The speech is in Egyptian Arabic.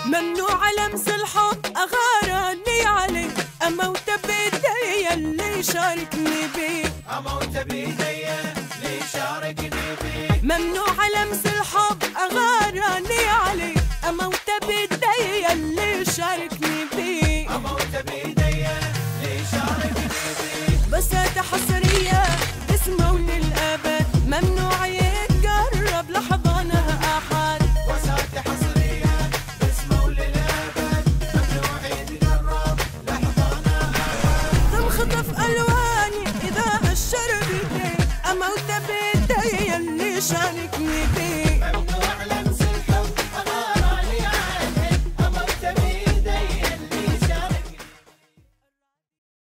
ممنوع لمس الحب أغارني عليه أموت بيدي اللي شاركني بيه أموت بيدي اللي شاركني بيه ممنوع لمس الحب أغارني عليه أموت بيدي اللي شاركني بيه أموت بيدي اللي شاركني بيه بساطة حصرية اسمه للأبد ممنوع يتقرب لحضانها أحد وساتة حصرية باسمه للأبد ممنوع يتقرب لحظنا تنخطف ألواني إذا الشرب بيدي أموت بيدي اللي شارك